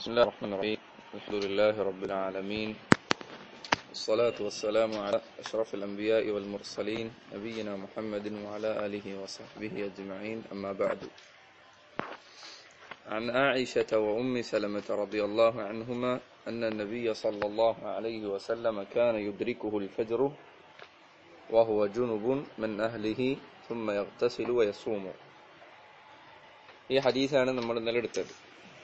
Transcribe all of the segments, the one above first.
بسم الله الرحمن الرحيم الحمد لله رب العالمين الصلاة والسلام على أشرف الأنبياء والمرسلين نبينا محمد وعلى آله وصحبه أجمعين أما بعد عن عائشة وأم سلمة رضي الله عنهما أن النبي صلى الله عليه وسلم كان يدركه الفجر وهو جنب من أهله ثم يغتسل ويصوم ഈ ഹദീസാണ് നമ്മൾ ഇന്നലെ എടുത്തത്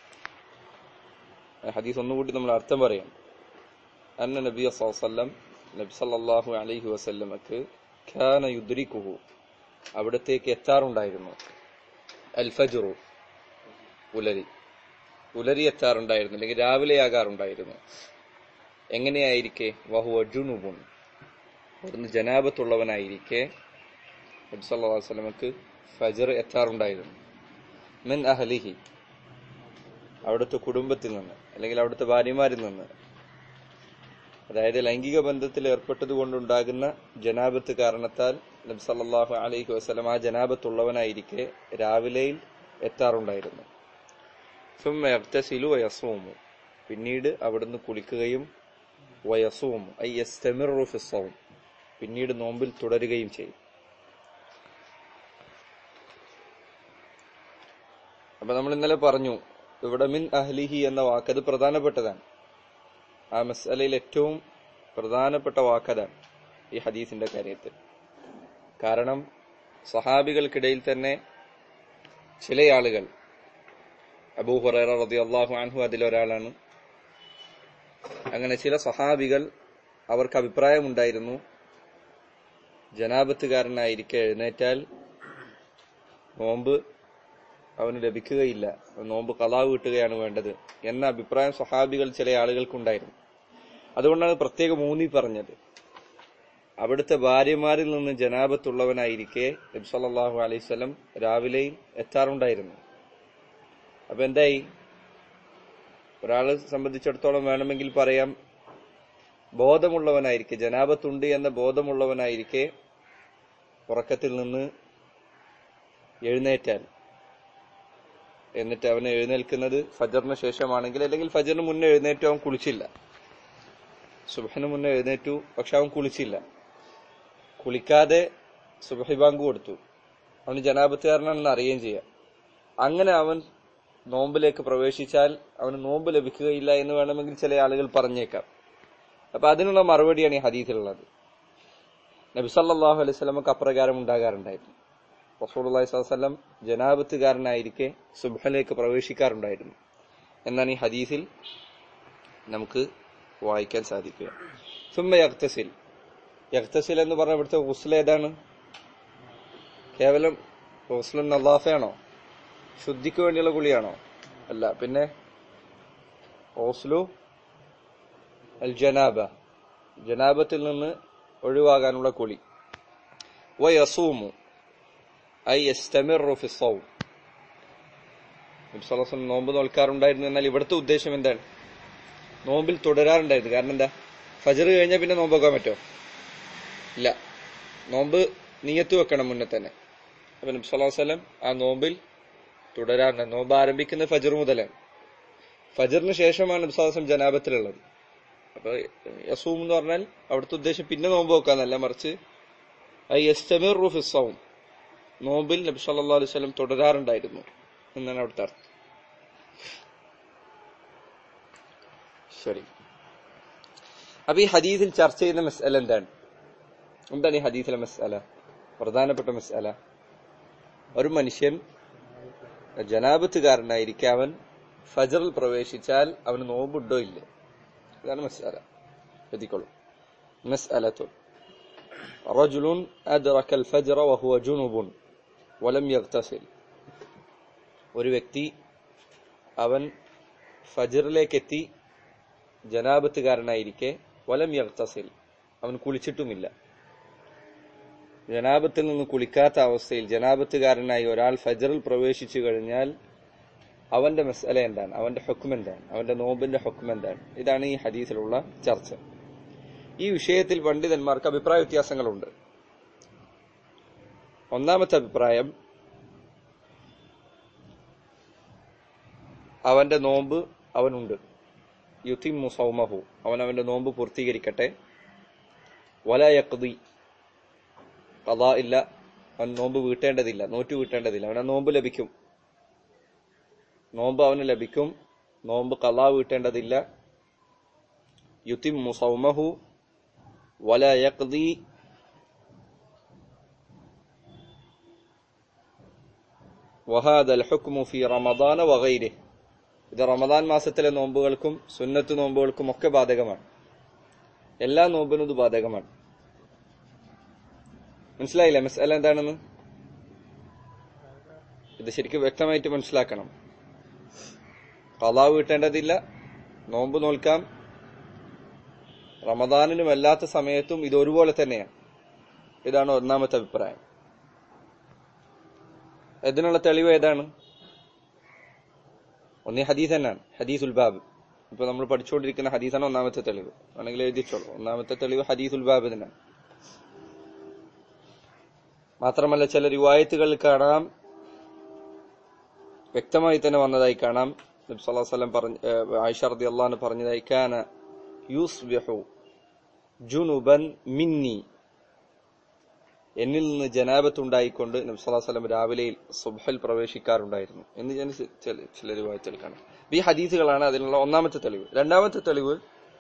ആ ഹദീസ് ഒന്നുകൂടി നമ്മൾ അർത്ഥം പറയാം അന്ന നബി വസല്ലം നബി സല്ലല്ലാഹു അലൈഹി വസല്ലമക്ക് ഖാന യുദ്രിക്കുഹു അവിടത്തേക്ക് എത്താറുണ്ടായിരുന്നു അൽ ഫജ്റു പുലരി പുലരി എത്താറുണ്ടായിരുന്നു അല്ലെങ്കിൽ രാവിലെ ആകാറുണ്ടായിരുന്നു എങ്ങനെയായിരിക്കെ വഹുവ ജുനുബുൻ അവിടുന്ന് ജനാപത്തുള്ളവനായിരിക്കെ നബി സല്ലല്ലാഹു അലൈഹി വസല്ലമക്ക് ഫജർ എത്താറുണ്ടായിരുന്നു മിൻ അഹലിഹി അവിടുത്തെ കുടുംബത്തിൽ നിന്ന് അല്ലെങ്കിൽ അവിടുത്തെ ഭാര്യമാരിൽ നിന്ന് അതായത് ലൈംഗിക ബന്ധത്തിൽ ഏർപ്പെട്ടത് കൊണ്ടുണ്ടാകുന്ന ജനാബത്ത് കാരണത്താൽ നബി സല്ലല്ലാഹു അലൈഹി വസല്ലം ആ ജനാബത്തുള്ളവനായിരിക്കെ രാവിലെയിൽ എത്താറുണ്ടായിരുന്നു സുമ്മ യഗ്തസിലു വയസൂമു പിന്നീട് അവിടുന്ന് കുളിക്കുകയും വയസൂമു ഐ യസ്തമിറു ഫിസ്സൗം പിന്നീട് നോമ്പിൽ തുടരുകയും ചെയ്യും അപ്പൊ നമ്മൾ ഇന്നലെ പറഞ്ഞു ഇവിടെ മിൻ അഹ്ലിഹി എന്ന വാക്ക് അത് പ്രധാനപ്പെട്ടതാണ് ആ മസലയിൽ ഏറ്റവും പ്രധാനപ്പെട്ട വാക്കതാണ് ഈ ഹദീസിന്റെ കാര്യത്തിൽ കാരണം സഹാബികൾക്കിടയിൽ തന്നെ ചില ആളുകൾ അബൂ ഹുറൈറ റതി അള്ളാഹു അൻഹു അതിലൊരാളാണ് അങ്ങനെ ചില സഹാബികൾ അവർക്ക് അഭിപ്രായമുണ്ടായിരുന്നു ജനാപത്തുകാരനായിരിക്കെ എഴുന്നേറ്റാൽ നോമ്പ് അവന് ലഭിക്കുകയില്ല നോമ്പ് കലാവ് കിട്ടുകയാണ് വേണ്ടത് എന്ന അഭിപ്രായം സ്വഹാബികൾ ചില ആളുകൾക്കുണ്ടായിരുന്നു അതുകൊണ്ടാണ് പ്രത്യേകം ഊന്നി പറഞ്ഞത് അവിടുത്തെ ഭാര്യമാരിൽ നിന്ന് ജനാപത്തുള്ളവനായിരിക്കെ നബ്സല്ലാഹു അലൈവല്ലം രാവിലെ എത്താറുണ്ടായിരുന്നു അപ്പൊ എന്തായി ഒരാളെ സംബന്ധിച്ചിടത്തോളം വേണമെങ്കിൽ പറയാം ബോധമുള്ളവനായിരിക്കെ ജനാപത്തുണ്ട് എന്ന ബോധമുള്ളവനായിരിക്കെ ഉറക്കത്തിൽ നിന്ന് എഴുന്നേറ്റാൽ എന്നിട്ട് അവൻ എഴുന്നേൽക്കുന്നത് ഫജറിന് ശേഷമാണെങ്കിൽ അല്ലെങ്കിൽ ഫജറിന് മുന്നേ എഴുന്നേറ്റു അവൻ കുളിച്ചില്ല സുബഹിന് മുന്നേ എഴുന്നേറ്റു പക്ഷെ അവൻ കുളിച്ചില്ല കുളിക്കാതെ സുബഹി ബാങ്ക് കൊടുത്തു അവന് ജനാപത്തുകാരനാണെന്ന് അറിയുകയും ചെയ്യാം അങ്ങനെ അവൻ നോമ്പിലേക്ക് പ്രവേശിച്ചാൽ അവന് നോമ്പ് ലഭിക്കുകയില്ല എന്ന് വേണമെങ്കിൽ ചില ആളുകൾ പറഞ്ഞേക്കാം അപ്പൊ അതിനുള്ള മറുപടിയാണ് ഈ ഹദീസിലുള്ളത് നബി സല്ലല്ലാഹു അലൈഹി സ്വലമക്ക് അപ്രകാരം ഉണ്ടാകാറുണ്ടായിരുന്നു റസൂലുള്ളാഹി സ്വല്ലം ജനാബത്തുകാരനായിരിക്കെ സുബ്ഹിലേക്ക് പ്രവേശിക്കാറുണ്ടായിരുന്നു എന്നാണ് ഈ ഹദീസിൽ നമുക്ക് വായിക്കാൻ സാധിക്കുക സുമ്മ യക്തസിൽ യക്തസിൽ എന്ന് പറഞ്ഞ ഇവിടുത്തെ ഗുസ്ല ഏതാണ് കേവലം ഗുസ്ലുൻ നല്ലാഫയാണോ ശുദ്ധിക്ക് വേണ്ടിയുള്ള കുളിയാണോ അല്ല പിന്നെ ഓസ്ലു അൽ ജനാബ ജനാബത്തിൽ നിന്ന് ഒഴിവാകാനുള്ള കുളി വയസൂമു ഐ എസ്റ്റമിറു ഫിസൗം നബ്സല്ലാസ്ലം നോമ്പ് നോൽക്കാറുണ്ടായിരുന്നു എന്നാൽ ഇവിടുത്തെ ഉദ്ദേശം എന്താണ് നോമ്പിൽ തുടരാറുണ്ടായിരുന്നു കാരണം എന്താ ഫജർ കഴിഞ്ഞാൽ പിന്നെ നോമ്പ് വെക്കാൻ പറ്റോ ഇല്ല നോമ്പ് നീയത്ത് വെക്കണം മുന്നേ തന്നെ അപ്പൊ നബ്സല്ലാസ്ലം ആ നോമ്പിൽ തുടരാറുണ്ട് നോമ്പ് ആരംഭിക്കുന്നത് ഫജർ മുതലാണ് ഫജറിന് ശേഷമാണ് നബ്സാസം ജനാബത്തിലുള്ളത് അപ്പൊ യസൂം എന്ന് പറഞ്ഞാൽ അവിടുത്തെ ഉദ്ദേശം പിന്നെ നോമ്പ് വെക്കാന്നല്ല മറിച്ച് ഐ എസ്റ്റമിറു ഫിസൗം നോമ്പിൽ നബി സല്ലാ അലൈഹി സ്വലം തുടരാറുണ്ടായിരുന്നു എന്നാണ് അവിടുത്തെ അർത്ഥം ശരി അപ്പൊ ഈ ഹദീസിൽ ചർച്ച ചെയ്യുന്ന മസ്അല എന്താണ് എന്താണ് ഈ ഹദീസിലെ മസ്അല പ്രധാനപ്പെട്ട മസ്അല ഒരു മനുഷ്യൻ ജനാപത്തുകാരനായിരിക്കെ അവൻ ഫജറിൽ പ്രവേശിച്ചാൽ അവന് നോമ്പുണ്ടോ ഇല്ലേ ഇതാണ് മസ്അല എത്തിക്കോളൂ മസ്അലത്തു رجل أدرك الفجر وهو جنب ولم يغتسل ഒരു വ്യക്തി അവൻ ഫജറിലേക്ക് എത്തി ജനാപത്തുകാരനായിരിക്കെ വലം യഗ്തസിൽ അവൻ കുളിച്ചിട്ടുമില്ല ജനാപത്തിൽ നിന്ന് കുളിക്കാത്ത അവസ്ഥയിൽ ജനാപത്തുകാരനായി ഒരാൾ ഫജറിൽ പ്രവേശിച്ചു കഴിഞ്ഞാൽ അവന്റെ മസല എന്താണ് അവന്റെ ഹുക്കം എന്താണ് അവന്റെ നോമ്പിന്റെ ഹുക്കം എന്താണ് ഇതാണ് ഈ ഹദീസിലുള്ള ചർച്ച ഈ വിഷയത്തിൽ പണ്ഡിതന്മാർക്ക് അഭിപ്രായ വ്യത്യാസങ്ങളുണ്ട് ഒന്നാമത്തെ അഭിപ്രായം അവന്റെ നോമ്പ് അവനുണ്ട് യുത്തിമു സൗമഹു അവൻ അവന്റെ നോമ്പ് പൂർത്തീകരിക്കട്ടെ വല യക്തി കഥ ഇല്ല അവൻ നോമ്പ് വീട്ടേണ്ടതില്ല നോറ്റു വീട്ടേണ്ടതില്ല അവന് ആ നോമ്പ് ലഭിക്കും നോമ്പ് അവന് ലഭിക്കും നോമ്പ് കലാ വീട്ടേണ്ടതില്ല യുത്തിമു സൗമഹു വല യക്തി വഹാദ അൽ ഹുക്മു ഫി റമദാന വഗൈരിഹ് ഇത് റമദാൻ മാസത്തിലെ നോമ്പുകൾക്കും സുന്നത്ത് നോമ്പുകൾക്കും ഒക്കെ ബാധകമാണ് എല്ലാ നോമ്പിനും ഇത് ബാധകമാണ് മനസ്സിലായില്ലേ മസല എന്താണെന്ന് ഇത് ശരിക്കും വ്യക്തമായിട്ട് മനസ്സിലാക്കണം കലാ വീട്ടേണ്ടതില്ല നോമ്പ് നോൽക്കാം റമദാനിനും അല്ലാത്ത സമയത്തും ഇത് ഒരുപോലെ തന്നെയാണ് ഇതാണ് ഒന്നാമത്തെ അഭിപ്രായം ഇതിനുള്ള തെളിവ് ഏതാണ് ഒന്നീ ഹദീസ് തന്നെയാണ് ഹദീസുൽ ബാബ് ഇപ്പൊ നമ്മൾ പഠിച്ചുകൊണ്ടിരിക്കുന്ന ഹദീസാണ് ഒന്നാമത്തെ തെളിവ് ആണെങ്കിൽ എഴുതിച്ചോളൂ ഒന്നാമത്തെ തെളിവ് ഹദീസുൽ ബാബ് തന്നെയാണ് മാത്രമല്ല ചില റിവായത്തുകളിൽ കാണാം വ്യക്തമായി തന്നെ വന്നതായി കാണാം നബി സല്ലല്ലാഹു അലൈഹി വസല്ലം പറഞ്ഞ ആയിഷ റളിയല്ലാഹു അൻഹ പറഞ്ഞതായി കാന യുസ്ബിഹു ജുനുബൻ മിന്നി എന്നിൽ നിന്ന് ജനാബത്തുണ്ടായിക്കൊണ്ട് നബി സല്ലല്ലാഹു അലൈഹി വസല്ലം രാവിലെ സുബ്ഹിൽ പ്രവേശിക്കാറുണ്ടായിരുന്നു എന്ന് ഞാൻ ചില ചില റിവായത്തുകൾ കാണാം ഈ ഹദീസുകളാണ് അതിനുള്ള ഒന്നാമത്തെ തെളിവ് രണ്ടാമത്തെ തെളിവ്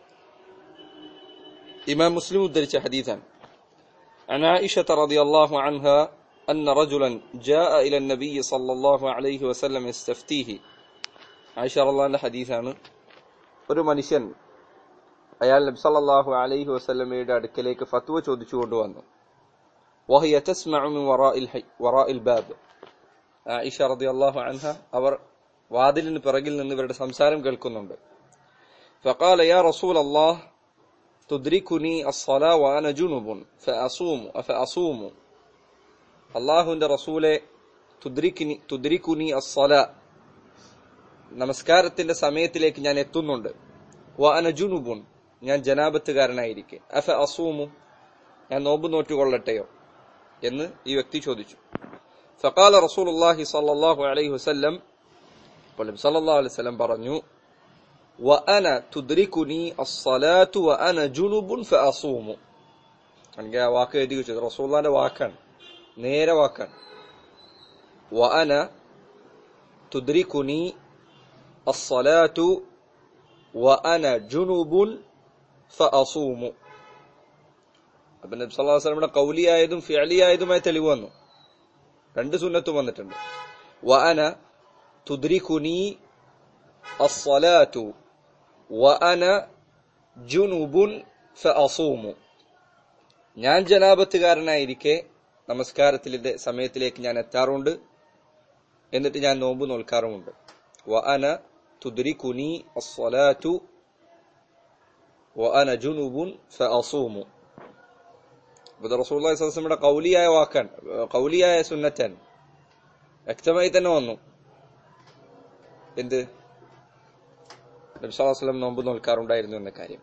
ഇമാം മുസ്ലിം ഉദ്ധരിച്ച ഹദീസാണ് عن عائشة رضي الله عنها أن رجلا جاء إلى النبي صلى الله عليه وسلم يستفتيه عائشة رضي الله عنها حديثാണ് ഒരു മനുഷ്യൻ അയാൾ നബി സല്ലല്ലാഹു അലൈഹി വസല്ലമയുടെ അടുക്കലേക്ക് ഫത്വ ചോദിച്ചു കൊണ്ടുവന്നു وهي تسمع من وراء الحي وراء الباب ആയിഷ റളിയല്ലാഹു അൻഹ അവർ വാതിലിന് പിറകിൽ നിന്ന് ഇവരുടെ സംസാരം കേൾക്കുന്നുണ്ട് فقال يا رسول الله تدركني الصلاة وأنا جنب فأصوم أفأصوم അള്ളാഹുവിന്റെ റസൂലെ തുദ്രിക്കിനി തുദ്രിക്കുനി അസ്സല നമസ്കാരത്തിന്റെ സമയത്തിലേക്ക് ഞാൻ എത്തുന്നുണ്ട് വ അന ജുനുബുൻ ഞാൻ ജനാപത്തുകാരനായിരിക്കെ അഫ അസൂമു ഞാൻ നോമ്പ് നോറ്റുകൊള്ളട്ടെയോ എന്ന് ഈ വ്യക്തി ചോദിച്ചു ഫഖാല റസൂലുള്ളാഹി സ്വല്ലല്ലാഹു അലൈഹി വസല്ലം അപ്പോൾ നബി സല്ലല്ലാഹു അലൈഹി വസല്ലം പറഞ്ഞു വഅന തുദ്രികുനി അസ്സലാത്തു വഅന ജുനുബുൻ ഫഅസൂമു എനിക്ക് ആ വാക്ക് എഴുതി വെച്ചത് റസൂലുള്ളാഹിന്റെ വാക്കാണ് നേരെ വാക്കാണ് വഅന തുദ്രികുനി അസ്സലാത്തു വഅന ജുനുബുൻ ഫഅസൂമു അപ്പൊ നബി സല്ലല്ലാഹു അലൈഹി വസല്ലമയുടെ കൗലിയായതും ഫിഅലിയായതുമായ തെളിവ് വന്നു രണ്ട് സുന്നത്തും വന്നിട്ടുണ്ട് വഅന തുദ്രികുനി അസ്സലാത്തു വഅന ജുനുബുൻ ഫഅസൂമു ഞാൻ ജനാപത്തുകാരനായിരിക്കെ നമസ്കാരത്തിന്റെ സമയത്തിലേക്ക് ഞാൻ എത്താറുണ്ട് എന്നിട്ട് ഞാൻ നോമ്പ് നോൽക്കാറുമുണ്ട് വഅന തുദ്രികുനി അസ്സലാത്തു വഅന ജുനുബുൻ ഫഅസൂമു ഇത് റസൂലുള്ളാഹി സ്വല്ലല്ലാഹു അലൈഹി വസല്ലമയുടെ കൗലിയായ വാക്കാണ് കൗലിയായ സുന്നറ്റാണ് വ്യക്തമായി തന്നെ വന്നു എന്ത് നബി സല്ലല്ലാഹു അലൈഹി വസല്ലം നോമ്പ് നോൽക്കാറുണ്ടായിരുന്നു എന്ന കാര്യം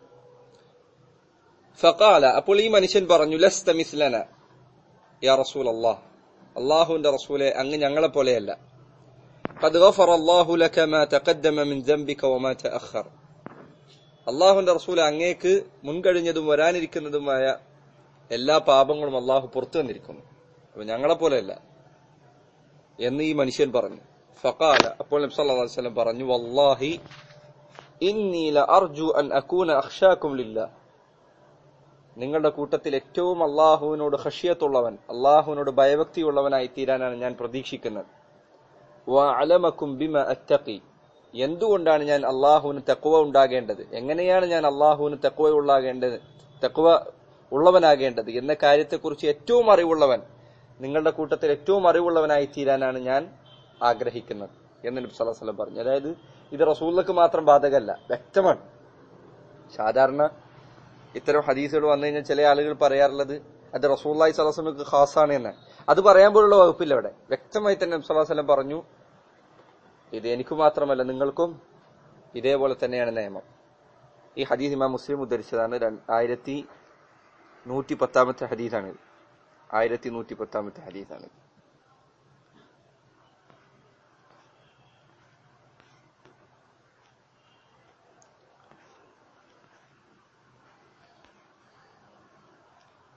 ഫഖാല അപ്പോൾ ഈ മനുഷ്യൻ പറഞ്ഞു ലസ്ത മിസ്ലന യാ റസൂൽ അല്ലാഹ് അള്ളാഹുവിന്റെ റസൂലെ അങ്ങ് ഞങ്ങളെ പോലെയല്ല قد غفر الله لك ما تقدم من ذنبك وما تأخر അള്ളാഹുവിന്റെ റസൂൽ അങ്ങേക്ക് മുൻകഴിഞ്ഞതും വരാനിരിക്കുന്നതുമായ എല്ലാ പാപങ്ങളും അള്ളാഹു പുറത്തു വന്നിരിക്കുന്നു അപ്പൊ ഞങ്ങളെ പോലെയല്ല എന്ന് ഈ മനുഷ്യൻ പറഞ്ഞു ഫഖാല അപ്പോൾ നബി സല്ലല്ലാഹു അലൈഹി വസല്ലം പറഞ്ഞു വല്ലാഹി ഇന്നി ലഅർജു അൻ അകൂന അഖ്ഷാകും ലില്ലാഹ് നിങ്ങളുടെ കൂട്ടത്തിൽ ഏറ്റവും അള്ളാഹുവിനോട് ഹഷിയത്തുള്ളവൻ അള്ളാഹുവിനോട് ഭയഭക്തിയുള്ളവനായി തീരാനാണ് ഞാൻ പ്രതീക്ഷിക്കുന്നത് വഅലമക്കും ബിമ അത്തഖി എന്തുകൊണ്ടാണ് ഞാൻ അള്ളാഹുവിന് തെക്കുവ ഉണ്ടാകേണ്ടത് എങ്ങനെയാണ് ഞാൻ അള്ളാഹുവിന് തെക്കുവ ഉള്ളാകേണ്ടത് തെക്കുവ ഉള്ളവനാകേണ്ടത് എന്ന കാര്യത്തെക്കുറിച്ച് ഏറ്റവും അറിവുള്ളവൻ നിങ്ങളുടെ കൂട്ടത്തിൽ ഏറ്റവും അറിവുള്ളവനായി തീരാനാണ് ഞാൻ ആഗ്രഹിക്കുന്നത് എന്ന് നബി സല്ലല്ലാഹു അലൈഹി വസല്ലം പറഞ്ഞു അതായത് ഇത് റസൂലിക്ക് മാത്രം ബാധകമല്ല വ്യക്തമാണ് സാധാരണ ഇത്തരം ഹദീസുകൾ വന്നു കഴിഞ്ഞാൽ ചില ആളുകൾ പറയാറുള്ളത് അത് റസൂല്ലായി സ്വലാസ്ലമിക്ക് ഖാസാണ് എന്ന് അത് പറയാൻ പോലുള്ള വകുപ്പില്ല അവിടെ വ്യക്തമായി തന്നെ നബി സല്ലല്ലാഹു അലൈഹി വസല്ലം പറഞ്ഞു ഇത് എനിക്ക് മാത്രമല്ല നിങ്ങൾക്കും ഇതേപോലെ തന്നെയാണ് നിയമം ഈ ഹദീസ് ഇമാം മുസ്ലിം ഉദ്ധരിച്ചതാണ് രണ്ട്- ആയിരത്തി നൂറ്റി പത്താമത്തെ ഹദീസാണിത് ആയിരത്തി നൂറ്റി പത്താമത്തെ ഹദീസാണിത്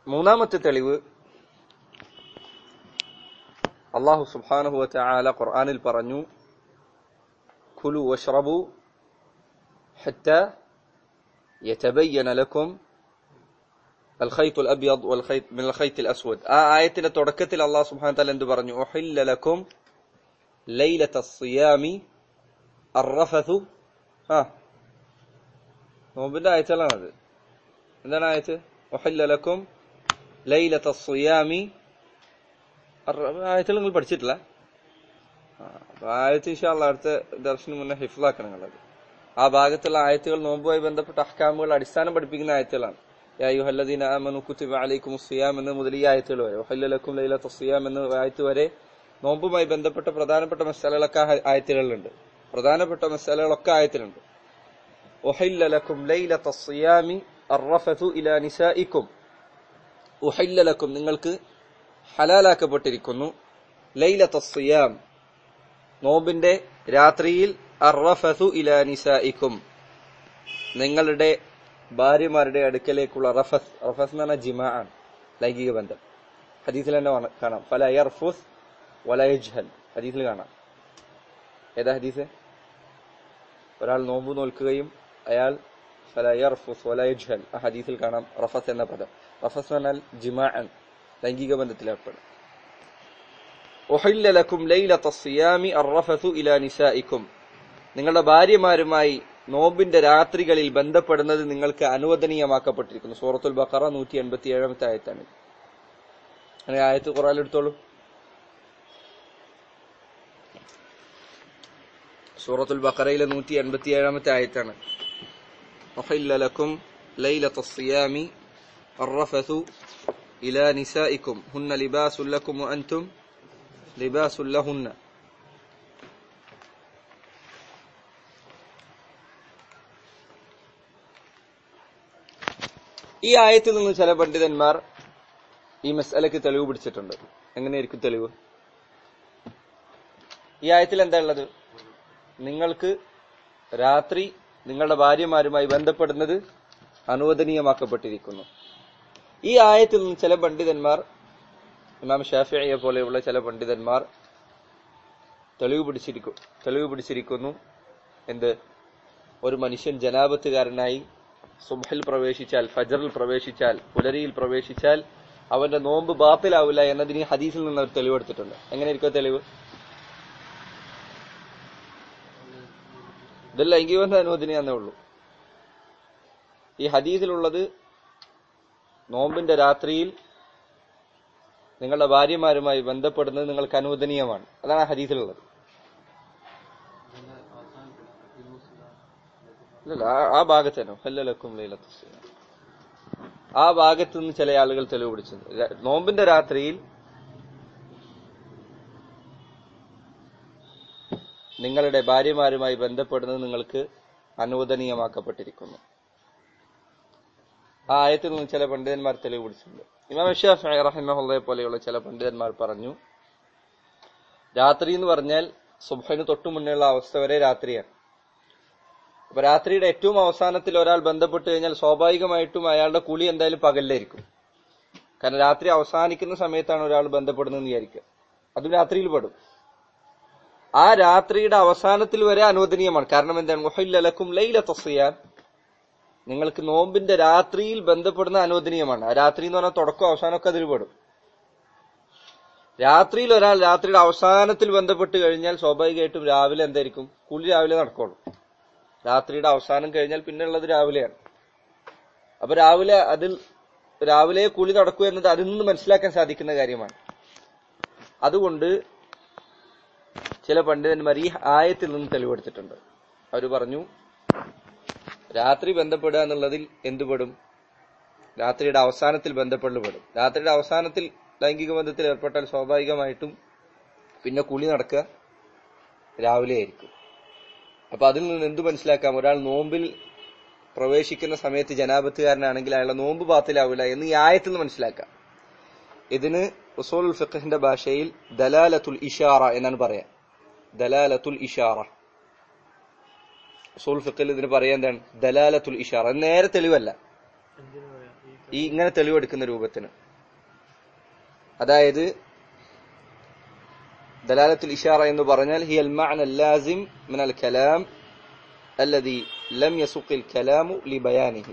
മൂന്നാമത്തെ തെളിവ് അള്ളാഹു സുബ്ഹാനഹു വതആല ഖുർആനിൽ പറഞ്ഞു കുലു വഷ്റബു ഹത്ത യതബയ്യന ലക്കും الخيط الأبيض والخيط من الخيط الأسود ആ ആയത്തിന്റെ തുടക്കത്തിൽ അള്ളാഹു സുബ്ഹാനഹു വതആല എന്ത് പറഞ്ഞു ഉഹില്ല ലക്കും ലൈലത الصيام الرفث ആ നോമ്പിന്റെ ആയത്തുകളാണത് എന്താണ് ആയത്ത് ഉഹില്ല ലക്കും ലൈലത الصيام ആയത്തുകൾ നിങ്ങൾ പഠിച്ചിട്ടില്ല ആ, അപ്പൊ ആയത്ത് ഇൻഷാല്ല അടുത്ത ദർശനം മുന്നേ ഹിഫ്ലാക്കണം നിങ്ങളത് ആ ഭാഗത്തുള്ള ആയത്തുകൾ നോമ്പുമായി ബന്ധപ്പെട്ട അഹ്കാമുകൾ അടിസ്ഥാനം പഠിപ്പിക്കുന്ന ആയത്തുകളാണ് യാ അയ്യുഹല്ലദീന ആമനു കുത്തിബ അലൈക്കും സിയാം എന്ന് മുതൽ ഈ ആയത്തുകൾ വരെ വഹല്ലലക്കും ലൈലത്ത സിയാം എന്ന ആയത്ത് വരെ നോമ്പുമായി ബന്ധപ്പെട്ട പ്രധാനപ്പെട്ട മസാലകളൊക്കെ ആ ആയത്തുകളിലുണ്ട് പ്രധാനപ്പെട്ട മസാലകളൊക്കെ ആയത്തിലുണ്ട് ഉഹല്ലലക്കും ലൈലത്ത സിയാമി അർറഫതു ഇലാ നിസായിക്കും ഉഹല്ലലക്കും നിങ്ങൾക്ക് ഹലാലാക്കപ്പെട്ടിരിക്കുന്നു ലൈലത്ത സിയാം നോമ്പിന്റെ രാത്രിയിൽ അർറഫതു ഇലാ നിസായിക്കും നിങ്ങളുടെ ഭാര്യമാരുടെ അടുക്കലേക്കുള്ള റഫസ് റഫസ് എന്ന് പറഞ്ഞാൽ ജിമാ ആണ് ലൈംഗിക ബന്ധം ഹദീസിൽ തന്നെ കാണാം- കാണാം ഫല യർഫുസ് വല യജ്ഹൽ ഹദീസിൽ കാണാം ഏതാ ഹദീസ് ഒരാൾ നോമ്പ് നോൽക്കുകയും അയാൾ ഫല യർഫുസ് വല യജ്ഹൽ ആ ഹദീസിൽ കാണാം റഫസ് എന്ന പദം റഫസ് എന്ന് പറഞ്ഞാൽ ജിമാ ലൈംഗിക ബന്ധത്തിൽ ഏർപ്പെടും ഉഹില്ല ലക്കും ലൈലത്ത സിയാമി അർറഫസു ഇലാ നിസായിക്കും നിങ്ങളുടെ ഭാര്യമാരുമായി നോമ്പിന്റെ രാത്രികളിൽ ബന്ധപ്പെടുന്നത് നിങ്ങൾക്ക് അനുവദനീയമാക്കപ്പെട്ടിരിക്കുന്നു സൂറത്തുൽ ബഖറ നൂറ്റി എൺപത്തി ഏഴാമത്തെ ആയത്താണ് അങ്ങനെ ആയത്ത് ഖുറാൻ എടുത്തോളൂ സൂറത്തുൽ ബഖറയിലെ നൂറ്റി എൺപത്തി ഏഴാമത്തെ ആയത്താണ് ഉഹില്ല ലക്കും ലൈലത്ത സിയാമി അർറഫസു ഇലാ നിസായിക്കും ഹുന്ന ലിബാസുൽ ലക്കും വഅൻതും ലിബാസുൽ ലഹുന്ന ഈ ആയത്തിൽ നിന്ന് ചില പണ്ഡിതന്മാർ ഈ മസലക്ക് തെളിവ് പിടിച്ചിട്ടുണ്ട് എങ്ങനെയായിരിക്കും തെളിവ് ഈ ആയത്തിൽ എന്താ ഉള്ളത് നിങ്ങൾക്ക് രാത്രി നിങ്ങളുടെ ഭാര്യമാരുമായി ബന്ധപ്പെടുന്നത് അനുവദനീയമാക്കപ്പെട്ടിരിക്കുന്നു ഈ ആയത്തിൽ നിന്ന് ചില പണ്ഡിതന്മാർ ഇമാം ഷാഫിയെ പോലെയുള്ള ചില പണ്ഡിതന്മാർ തെളിവ് പിടിച്ചിരിക്കും തെളിവ് പിടിച്ചിരിക്കുന്നു എന്ത് ഒരു മനുഷ്യൻ ജനാപത്തുകാരനായി സുബഹിൽ പ്രവേശിച്ചാൽ ഫജറിൽ പ്രവേശിച്ചാൽ പുലരിയിൽ പ്രവേശിച്ചാൽ അവന്റെ നോമ്പ് ബാത്തിലാവില്ല എന്നതിന് ഈ ഹദീസിൽ നിന്ന് ഒരു തെളിവെടുത്തിട്ടുണ്ട് എങ്ങനെയായിരിക്കും ആ തെളിവ് ഇതല്ല ലൈംഗിക ബന്ധ അനുവദനീയാന്നേ ഉള്ളൂ ഈ ഹദീസിലുള്ളത് നോമ്പിന്റെ രാത്രിയിൽ നിങ്ങളുടെ ഭാര്യമാരുമായി ബന്ധപ്പെടുന്നത് നിങ്ങൾക്ക് അനുവദനീയമാണ് അതാണ് ആ ഹദീസിലുള്ളത് ഇല്ലല്ല ആ- ആ ഭാഗത്ത് തന്നെ ഹല്ലലക്കും ലൈലത്തു സിയാം. ആ ഭാഗത്ത് നിന്ന് ചില ആളുകൾ തെളിവ് പിടിച്ചത് ര- നോമ്പിന്റെ രാത്രിയിൽ നിങ്ങളുടെ ഭാര്യമാരുമായി ബന്ധപ്പെടുന്നത് നിങ്ങൾക്ക് അനുവദനീയമാക്കപ്പെട്ടിരിക്കുന്നു ആ ആയത്തിൽ നിന്ന് ചില പണ്ഡിതന്മാർ തെളിവ് പിടിച്ചിട്ടുണ്ട് ഇമാം ഷാഫി റഹിമഹുള്ളയെ പോലെയുള്ള ചില പണ്ഡിതന്മാർ പറഞ്ഞു രാത്രി എന്ന് പറഞ്ഞാൽ സുബഹിന് തൊട്ടു മുന്നേയുള്ള അവസ്ഥ വരെ രാത്രിയാണ് അപ്പൊ രാത്രിയുടെ ഏറ്റവും അവസാനത്തിൽ ഒരാൾ ബന്ധപ്പെട്ട് കഴിഞ്ഞാൽ സ്വാഭാവികമായിട്ടും അയാളുടെ കുളി എന്തായാലും പകലിലായിരിക്കും കാരണം രാത്രി അവസാനിക്കുന്ന സമയത്താണ് ഒരാൾ ബന്ധപ്പെടുന്നതെന്ന് വിചാരിക്കുക അതും രാത്രിയിൽ പെടും ആ രാത്രിയുടെ അവസാനത്തിൽ വരെ അനുവദനീയമാണ് കാരണം എന്താണ് മുഹല്ലലക്കും ലൈല തസ്യാൻ നിങ്ങൾക്ക് നോമ്പിന്റെ രാത്രിയിൽ ബന്ധപ്പെടുന്ന അനുവദനീയമാണ് ആ രാത്രി എന്ന് പറഞ്ഞാൽ തുടക്കം അവസാനമൊക്കെ അതിൽ പെടും രാത്രിയിൽ ഒരാൾ രാത്രിയുടെ അവസാനത്തിൽ ബന്ധപ്പെട്ട് കഴിഞ്ഞാൽ സ്വാഭാവികമായിട്ടും രാവിലെ എന്തായിരിക്കും കുളി രാവിലെ നടക്കുള്ളൂ രാത്രിയുടെ അവസാനം കഴിഞ്ഞാൽ പിന്നെ ഉള്ളത് രാവിലെയാണ് അപ്പൊ രാവിലെ അതിൽ രാവിലെ കുളി നടക്കൂ എന്നത് അതിൽ നിന്ന് മനസ്സിലാക്കാൻ സാധിക്കുന്ന കാര്യമാണ് അതുകൊണ്ട് ചില പണ്ഡിതന്മാർ ഈ ആയത്തിൽ നിന്ന് തെളിവെടുത്തിട്ടുണ്ട് അവർ പറഞ്ഞു രാത്രി ബന്ധപ്പെടുക എന്നുള്ളതിൽ എന്തുപെടും രാത്രിയുടെ അവസാനത്തിൽ ബന്ധപ്പെടൽ രാത്രിയുടെ അവസാനത്തിൽ ലൈംഗിക ബന്ധത്തിൽ ഏർപ്പെട്ടാൽ സ്വാഭാവികമായിട്ടും പിന്നെ കുളി നടക്കുക രാവിലെ ആയിരിക്കും അപ്പൊ അതിൽ നിന്ന് എന്ത് മനസ്സിലാക്കാം ഒരാൾ നോമ്പിൽ പ്രവേശിക്കുന്ന സമയത്ത് ജനാപത്തുകാരനാണെങ്കിൽ അയാളെ നോമ്പ് ബാത്തിലാവില്ല എന്ന് ഈ ആയത്തിൽ നിന്ന് മനസ്സിലാക്കാം ഇതിന് ഉസൂൽ ഫിഖഹിന്റെ ഭാഷയിൽ ദലാലത്തുൽ ഇഷാറ എന്നാണ് പറയാ ദലാലത്തുൽ ഇഷാറ ഉസൂൽ ഫിഖിൽ ഇതിന് പറയാൻ എന്താണ് ദലാലത്തുൽ ഇഷാറ അത് നേരെ തെളിവല്ല എന്തിനു പറയാം ഈ ഈ ഇങ്ങനെ തെളിവെടുക്കുന്ന രൂപത്തിന് അതായത് ദലാലത്തുൽ ഇഷാറ എന്ന് പറഞ്ഞാൽ ഹി അൽ മഅന ലാസിം മിൻ അൽ കലാം الذي ലം യസുഖിൽ കലാമു ലി ബയാനിഹി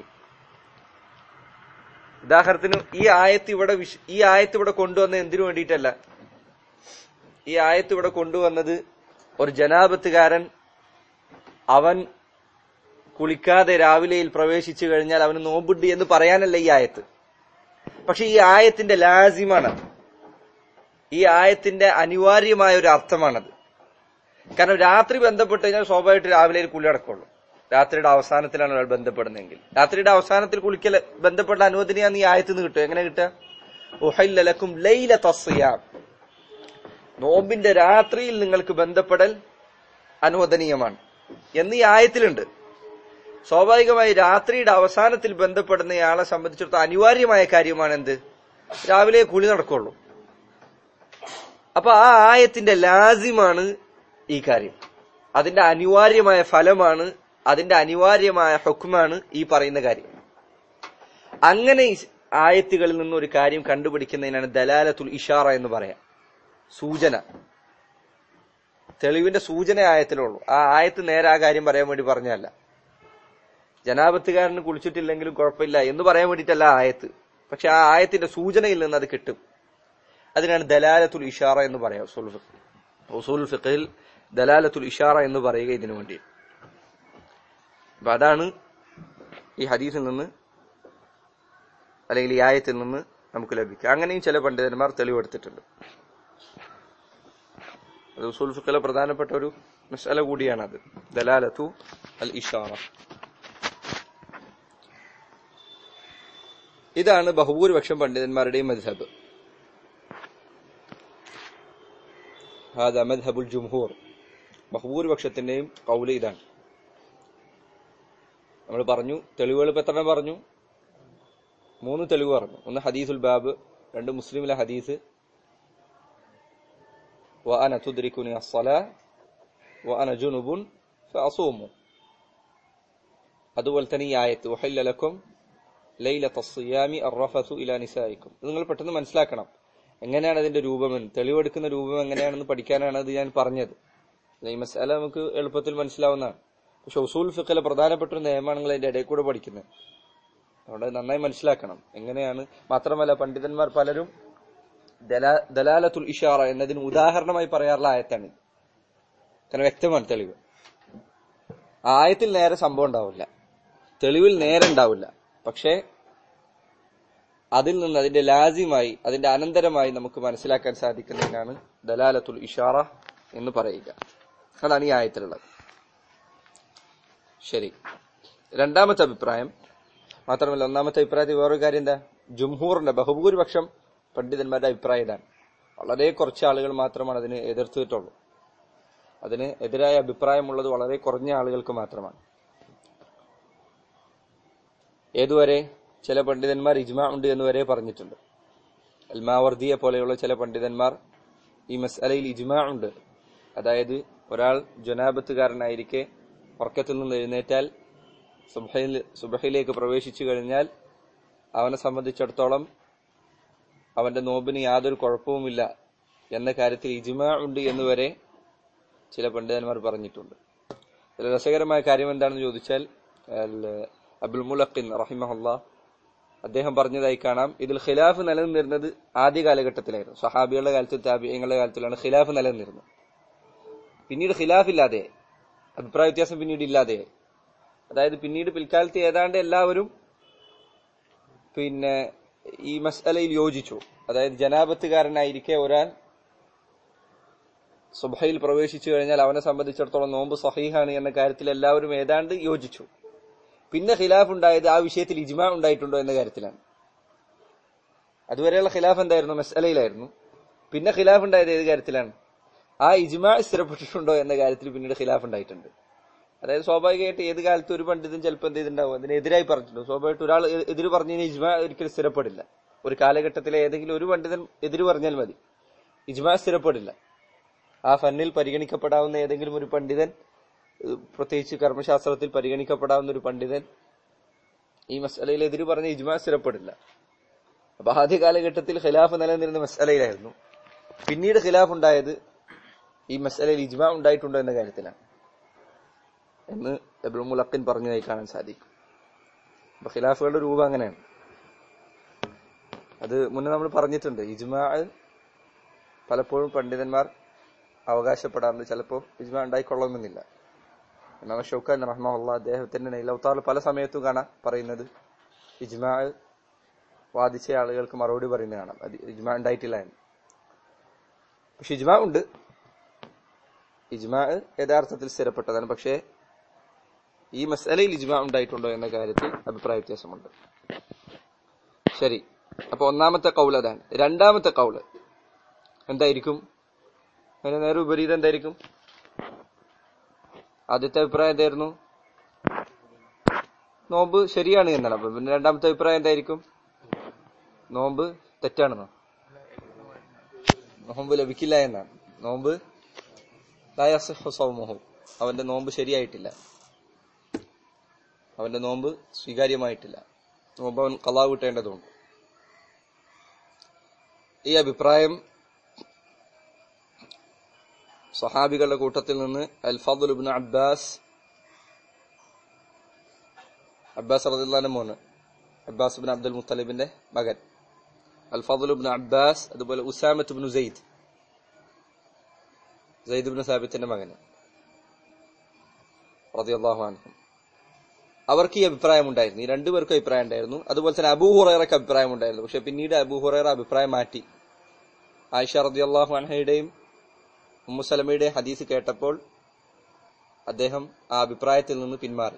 ഉദാഹരണത്തിന് ഈ ആയത്ത് ഇവിടെ വിശ- ഈ ആയത്ത് ഇവിടെ കൊണ്ടുവന്നത് എന്തിനു വേണ്ടിയിട്ടല്ല ഈ ആയത്ത് ഇവിടെ കൊണ്ടുവന്നത് ഒരു ജനാപത്തുകാരൻ അവൻ കുളിക്കാതെ രാവിലെയിൽ പ്രവേശിച്ചു കഴിഞ്ഞാൽ അവന് നോമ്പുണ്ട് എന്ന് പറയാനല്ല ഈ ആയത്ത് പക്ഷെ ഈ ആയത്തിന്റെ ലാസിമാണത് ഈ ആയത്തിന്റെ അനിവാര്യമായ ഒരു അർത്ഥമാണത് കാരണം രാത്രി ബന്ധപ്പെട്ട് കഴിഞ്ഞാൽ സ്വാഭാവികമായിട്ട് രാവിലെ കുളി അടക്കമുള്ളൂ രാത്രിയുടെ അവസാനത്തിലാണ് ഒരാൾ ബന്ധപ്പെടുന്നതെങ്കിൽ രാത്രിയുടെ അവസാനത്തിൽ കുളിക്കൽ ബന്ധപ്പെട്ട അനുവദനീയാന്ന് ഈ ആയത്തിൽ നിന്ന് കിട്ടും എങ്ങനെ കിട്ടുക ഉഹല്ലലക്കും ലൈല തസ്യാം നോമ്പിന്റെ രാത്രിയിൽ നിങ്ങൾക്ക് ബന്ധപ്പെടൽ അനുവദനീയമാണ് എന്ന് ഈ ആയത്തിലുണ്ട് സ്വാഭാവികമായി രാത്രിയുടെ അവസാനത്തിൽ ബന്ധപ്പെടുന്നയാളെ സംബന്ധിച്ചിടത്തോളം അനിവാര്യമായ കാര്യമാണ് എന്ത് രാവിലെ കുളി നടക്കുള്ളൂ അപ്പൊ ആ ആയത്തിന്റെ ലാസിമാണ് ഈ കാര്യം അതിന്റെ അനിവാര്യമായ ഫലമാണ് അതിന്റെ അനിവാര്യമായ ഹുക്കുമാണ് ഈ പറയുന്ന കാര്യം അങ്ങനെ ഈ ആയത്തുകളിൽ നിന്ന് ഒരു കാര്യം കണ്ടുപിടിക്കുന്നതിനാണ് ദലാലത്തുൽ ഇഷാറ എന്ന് പറയാം സൂചന തെളിവിന്റെ സൂചന ആയത്തിലുള്ളൂ ആ ആയത്ത് നേരെ ആ കാര്യം പറയാൻ വേണ്ടി പറഞ്ഞല്ല ജനാപത്തുകാരന് കുളിച്ചിട്ടില്ലെങ്കിലും കുഴപ്പമില്ല എന്ന് പറയാൻ വേണ്ടിയിട്ടല്ല ആ ആയത്ത് പക്ഷെ ആ ആയത്തിന്റെ സൂചനയിൽ നിന്ന് അത് കിട്ടും അതിനാണ് ദലാലത്തുൽ ഇഷാറ എന്ന് പറയാം ഉസൂൽ ഫിഖ് ഉസൂൽ ഫിഖിൽ ദലാലത്തുൽ ഇഷാറ എന്ന് പറയുക ഇതിനു വേണ്ടി അപ്പൊ അതാണ് ഈ ഹദീസിൽ നിന്ന് അല്ലെങ്കിൽ ഈ ആയത്തിൽ നിന്ന് നമുക്ക് ലഭിക്കുക അങ്ങനെയും ചില പണ്ഡിതന്മാർ തെളിവെടുത്തിട്ടുണ്ട് അത് ഉസൂൽ ഫിഖിലെ പ്രധാനപ്പെട്ട ഒരു മസാല കൂടിയാണത് ദലാലത്തു അൽ ഇഷാറ ഇതാണ് ബഹുഭൂരിപക്ഷം പണ്ഡിതന്മാരുടെയും മദ്ഹബ് ഹാദ മദ്ഹബുൽ ജുംഹൂർ ബഹുഭൂരിപക്ഷത്തിന്റെയും കൗല് ഇതാണ് നമ്മൾ പറഞ്ഞു തെളിവുകൾ ഇപ്പൊ എത്ര പറഞ്ഞു മൂന്ന് തെളിവ് പറഞ്ഞു ഒന്ന് ഹദീസുൽ ബാബ് രണ്ട് മുസ്ലിമിലെ ഹദീസ് وأنا تدركني الصلاة وأنا جنب فأصوم അതുപോലെ തന്നെ ഈ ആയത്ത് وحل لكم ലൈലത്ത സിയാമി അറഫസു ഇലാ നിസായിക്കും ഇത് നിങ്ങൾ പെട്ടെന്ന് മനസ്സിലാക്കണം എങ്ങനെയാണ് അതിന്റെ രൂപമെന്ന് തെളിവെടുക്കുന്ന രൂപം എങ്ങനെയാണെന്ന് പഠിക്കാനാണ് അത് ഞാൻ പറഞ്ഞത് ഈ മസാല നമുക്ക് എളുപ്പത്തിൽ മനസ്സിലാവുന്നതാണ് പക്ഷെ ഉസൂൽ ഫിഖിലെ പ്രധാനപ്പെട്ട ഒരു നിയമമാണ് നിങ്ങൾ അതിന്റെ ഇടയിൽ കൂടെ പഠിക്കുന്നത് അതുകൊണ്ട് നന്നായി മനസ്സിലാക്കണം എങ്ങനെയാണ് മാത്രമല്ല പണ്ഡിതന്മാർ പലരും ദലാ- ദലാലത്തുൽ ഇഷാറ എന്നതിന് ഉദാഹരണമായി പറയാറുള്ള ആയത്താണ് ഇത്. കാരണം വ്യക്തമാണ് തെളിവ് ആ ആയത്തിൽ നേരെ സംഭവം ഉണ്ടാവില്ല തെളിവിൽ നേരെ ഉണ്ടാവില്ല പക്ഷേ അതിൽ നിന്ന് അതിന്റെ ലാസിമായി അതിന്റെ അനന്തരമായി നമുക്ക് മനസ്സിലാക്കാൻ സാധിക്കുന്നതിനാണ് ദലാലത്തുൽ ഇഷാറ എന്ന് പറയുക അതാണ് ഈ ആയത്തിലുള്ളത് ശരി രണ്ടാമത്തെ അഭിപ്രായം മാത്രമല്ല ഒന്നാമത്തെ അഭിപ്രായത്തിൽ വേറൊരു കാര്യം എന്താ ജുംഹൂറിന്റെ ബഹുഭൂരിപക്ഷം പണ്ഡിതന്മാരുടെ അഭിപ്രായം ഇതാണ് വളരെ കുറച്ച് ആളുകൾ മാത്രമാണ് അതിന് എതിർത്തിട്ടുള്ളൂ അതിന് എതിരായ അഭിപ്രായമുള്ളത് വളരെ കുറഞ്ഞ ആളുകൾക്ക് മാത്രമാണ് ഏതുവരെ ചില പണ്ഡിതന്മാർ ഇജ്മാ ഉണ്ട് എന്ന് വരെ പറഞ്ഞിട്ടുണ്ട് അൽമാവർദിയെ പോലെയുള്ള ചില പണ്ഡിതന്മാർ ഈ മസ്അലയിൽ ഇജ്മാ ഉണ്ട് അതായത് ഒരാൾ ജനാബത്തുകാരനായിരിക്കെ ഉറക്കത്തിൽ നിന്ന് എഴുന്നേറ്റാൽ സുബഹയിൽ സുബഹയിലേക്ക് പ്രവേശിച്ചു കഴിഞ്ഞാൽ അവനെ സംബന്ധിച്ചിടത്തോളം അവന്റെ നോമ്പിന് യാതൊരു കുഴപ്പവുമില്ല എന്ന കാര്യത്തിൽ ഇജ്മാ ഉണ്ട് എന്ന് വരെ ചില പണ്ഡിതന്മാർ പറഞ്ഞിട്ടുണ്ട് ഇതിൽ രസകരമായ കാര്യം എന്താണെന്ന് ചോദിച്ചാൽ അൽ- അബുൽ മുലഖിൻ റഹിമഹുല്ല അദ്ദേഹം പറഞ്ഞതായി കാണാം ഇതിൽ ഖിലാഫ് നിലനിന്നിരുന്നത് ആദ്യ കാലഘട്ടത്തിലായിരുന്നു സഹാബികളുടെ കാലത്ത് താബിയങ്ങളുടെ കാലത്തിലാണ് ഖിലാഫ് നിലനിന്നിരുന്നത് പിന്നീട് ഖിലാഫ് ഇല്ലാതെ അഭിപ്രായ വ്യത്യാസം പിന്നീട് ഇല്ലാതെ അതായത് പിന്നീട് പിൽക്കാലത്ത് ഏതാണ്ട് എല്ലാവരും പിന്നെ ഈ മസ്അലയിൽ യോജിച്ചു അതായത് ജനാപത്തുകാരനായിരിക്കെ ഒരാൾ സുബഹയിൽ പ്രവേശിച്ചു കഴിഞ്ഞാൽ അവനെ സംബന്ധിച്ചിടത്തോളം നോമ്പ് സഹീഹാണ് എന്ന കാര്യത്തിൽ എല്ലാവരും ഏതാണ്ട് യോജിച്ചു പിന്നെ ഖിലാഫ് ഉണ്ടായത് ആ വിഷയത്തിൽ ഇജ്മാ ഉണ്ടായിട്ടുണ്ടോ എന്ന കാര്യത്തിലാണ് അതുവരെയുള്ള ഖിലാഫ് എന്തായിരുന്നു മസ്അലയിലായിരുന്നു പിന്നെ ഖിലാഫ് ഉണ്ടായത് ഏത് കാര്യത്തിലാണ് ആ ഇജ്മാ സ്ഥിരപ്പെട്ടിട്ടുണ്ടോ എന്ന കാര്യത്തിൽ പിന്നീട് ഖിലാഫ് ഉണ്ടായിട്ടുണ്ട് അതായത് സ്വാഭാവികമായിട്ട് ഏത് കാലത്ത് ഒരു പണ്ഡിതൻ ചിലപ്പോൾ എന്ത് ചെയ്തിട്ടുണ്ടാവും അതിനെതിരായി പറഞ്ഞിട്ടുണ്ട് സ്വാഭാവികമായിട്ട് ഒരാൾ എ- എതിര് പറഞ്ഞു കഴിഞ്ഞാൽ ഇജ്മാ ഒരിക്കലും സ്ഥിരപ്പെടില്ല ഒരു കാലഘട്ടത്തിലെ ഏതെങ്കിലും ഒരു പണ്ഡിതൻ എതിര് പറഞ്ഞാൽ മതി ഇജ്മാ സ്ഥിരപ്പെടില്ല ആ ഫന്നിൽ പരിഗണിക്കപ്പെടാവുന്ന ഏതെങ്കിലും ഒരു പണ്ഡിതൻ ഏഹ് പ്രത്യേകിച്ച് കർമ്മശാസ്ത്രത്തിൽ പരിഗണിക്കപ്പെടാവുന്ന ഒരു പണ്ഡിതൻ ഈ മസലയിൽ എതിര് പറഞ്ഞ ഇജ്മാ സ്ഥിരപ്പെടില്ല അപ്പൊ ആദ്യ കാലഘട്ടത്തിൽ ഖിലാഫ് നിലനിന്നിരുന്ന മസലയിലായിരുന്നു പിന്നീട് ഖിലാഫ് ഉണ്ടായത് ഈ മസലയിൽ ഇജ്മാ ഉണ്ടായിട്ടുണ്ടോ എന്ന കാര്യത്തിലാണ് എന്ന് എബ്രുൽ മുലക്കിൻ പറഞ്ഞതായി കാണാൻ സാധിക്കും അപ്പൊ ഖിലാഫുകളുടെ രൂപം അങ്ങനെയാണ് അത് മുന്നേ നമ്മൾ പറഞ്ഞിട്ടുണ്ട് ഇജ്മാ പലപ്പോഴും പണ്ഡിതന്മാർ അവകാശപ്പെടാറുണ്ട് ചിലപ്പോൾ ഇജ്മാ ഉണ്ടായിക്കൊള്ളണമെന്നില്ല ഇമാം ഷൗക്കാൻ റഹ്മുള്ള അദ്ദേഹത്തിന്റെ നൈലൗത്താറിൽ പല സമയത്തും കാണാം പറയുന്നത് ഇജ്മാ വാദിച്ച ആളുകൾക്ക് മറുപടി പറയുന്നത് കാണാം അത് ഇജ്മാ ഉണ്ടായിട്ടില്ല എന്ന് പക്ഷെ ഇജ്മാ ഉണ്ട് ഇജ്മാ യഥാർത്ഥത്തിൽ സ്ഥിരപ്പെട്ടതാണ് പക്ഷേ ഈ മസലയിൽ ഇജ്മാ ഉണ്ടായിട്ടുണ്ടോ എന്ന കാര്യത്തിൽ അഭിപ്രായ വ്യത്യാസമുണ്ട് ശരി അപ്പൊ ഒന്നാമത്തെ കൗൾ അതാണ് രണ്ടാമത്തെ കൗള് എന്തായിരിക്കും അതിന് നേരെ വിപരീതം എന്തായിരിക്കും ആദ്യത്തെ അഭിപ്രായം എന്തായിരുന്നു നോമ്പ് ശരിയാണ് എന്നാണ് അപ്പൊ പിന്നെ രണ്ടാമത്തെ അഭിപ്രായം എന്തായിരിക്കും നോമ്പ് തെറ്റാണെന്നോ നോമ്പ് ലഭിക്കില്ല എന്നാണ് നോമ്പ് സൗമോഹം അവന്റെ നോമ്പ് ശരിയായിട്ടില്ല അവന്റെ നോമ്പ് സ്വീകാര്യമായിട്ടില്ല നോമ്പ് അവൻ കലാ വിട്ടേണ്ടതുണ്ട് ഈ അഭിപ്രായം സഹാബികളുടെ കൂട്ടത്തിൽ നിന്ന് Al Fadl Ibnu Abbas Abbas റളിയല്ലാഹു മോന് അബ്ബാസ് ഇബ്നു അബ്ദുൽ മുത്തലിബിന്റെ മകൻ അൽ ഫضل ഇബ്നു അബ്ബാസ് അതുപോലെ ഉസാമത്ത് ഇബ്നു സെയ്ദ് സെയ്ദ് ഇബ്നു സാബിത്തിന്റെ മകൻ റളിയല്ലാഹു അൻഹു അവർക്ക് ഈ അഭിപ്രായം ഉണ്ടായിരുന്നു ഈ രണ്ടുപേർക്കും അഭിപ്രായം ഉണ്ടായിരുന്നു അതുപോലെ തന്നെ അബൂ ഹുറൈറക്ക് അഭിപ്രായം ഉണ്ടായിരുന്നു പക്ഷെ പിന്നീട് അബൂ ഹുറൈറ അഭിപ്രായം മാറ്റി ആയിഷ റളിയല്ലാഹു അൻഹയുടെയും ഉമ്മുസലമയുടെ ഹദീസ് കേട്ടപ്പോൾ അദ്ദേഹം ആ അഭിപ്രായത്തിൽ നിന്ന് പിന്മാറി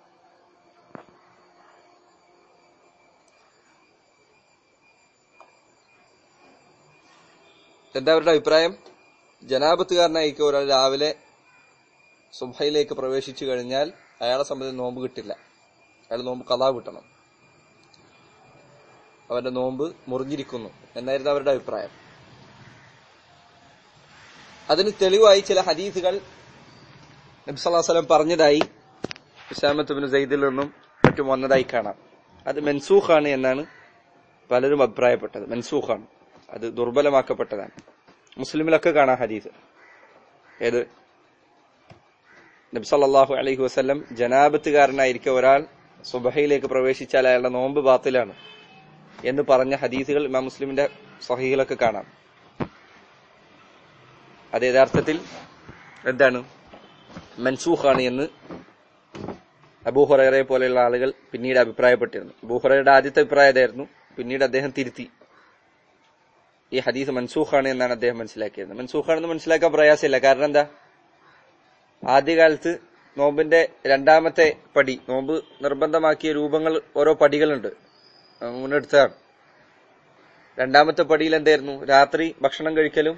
എന്താ അവരുടെ അഭിപ്രായം ജനാപത്തുകാരനായിരിക്കും ഒരാൾ രാവിലെ സുബൈയിലേക്ക് പ്രവേശിച്ചു കഴിഞ്ഞാൽ അയാളെ സംബന്ധിച്ച് നോമ്പ് കിട്ടില്ല അയാൾ നോമ്പ് കഥാ കിട്ടണം അവന്റെ നോമ്പ് മുറിഞ്ഞിരിക്കുന്നു എന്നായിരുന്നു അവരുടെ അഭിപ്രായം അതിന് തെളിവായി ചില ഹദീസുകൾ നബ്സല്ലാസ്ലം പറഞ്ഞതായി ഇസ്ലാമത്തുബിന് സെയ്ദിൽ നിന്നും മറ്റും വന്നതായി കാണാം അത് മെൻസൂഖാണ് എന്നാണ് പലരും അഭിപ്രായപ്പെട്ടത് മെൻസൂഖാണ് അത് ദുർബലമാക്കപ്പെട്ടതാണ് മുസ്ലിമിലൊക്കെ കാണാം ഹദീസ് ഏത് നബ്സല്ലാഹു അലൈഹി വസ്ല്ലം ജനാപത്തുകാരനായിരിക്കെ ഒരാൾ സുബഹയിലേക്ക് പ്രവേശിച്ചാൽ അയാളുടെ നോമ്പ് ബാത്തിലാണ് എന്ന് പറഞ്ഞ ഹദീസുകൾ ഇമാം മുസ്ലിമിന്റെ സഹികളൊക്കെ കാണാം അത് യഥാർത്ഥത്തിൽ എന്താണ് മൻസൂഖാണ് എന്ന് അബൂഹുറയെ പോലെയുള്ള ആളുകൾ പിന്നീട് അഭിപ്രായപ്പെട്ടിരുന്നു അബൂഹുറയുടെ ആദ്യത്തെ അഭിപ്രായം ഇതായിരുന്നു പിന്നീട് അദ്ദേഹം തിരുത്തി ഈ ഹദീസ് മൻസൂഖാണ് എന്നാണ് അദ്ദേഹം മനസ്സിലാക്കിയത് മൻസൂഖാണെന്ന് മനസ്സിലാക്കാൻ പ്രയാസമില്ല കാരണം എന്താ ആദ്യകാലത്ത് നോമ്പിന്റെ രണ്ടാമത്തെ പടി നോമ്പ് നിർബന്ധമാക്കിയ രൂപങ്ങൾ ഓരോ പടികളുണ്ട് മുന്നെടുത്താണ് രണ്ടാമത്തെ പടിയിൽ എന്തായിരുന്നു രാത്രി ഭക്ഷണം കഴിക്കലും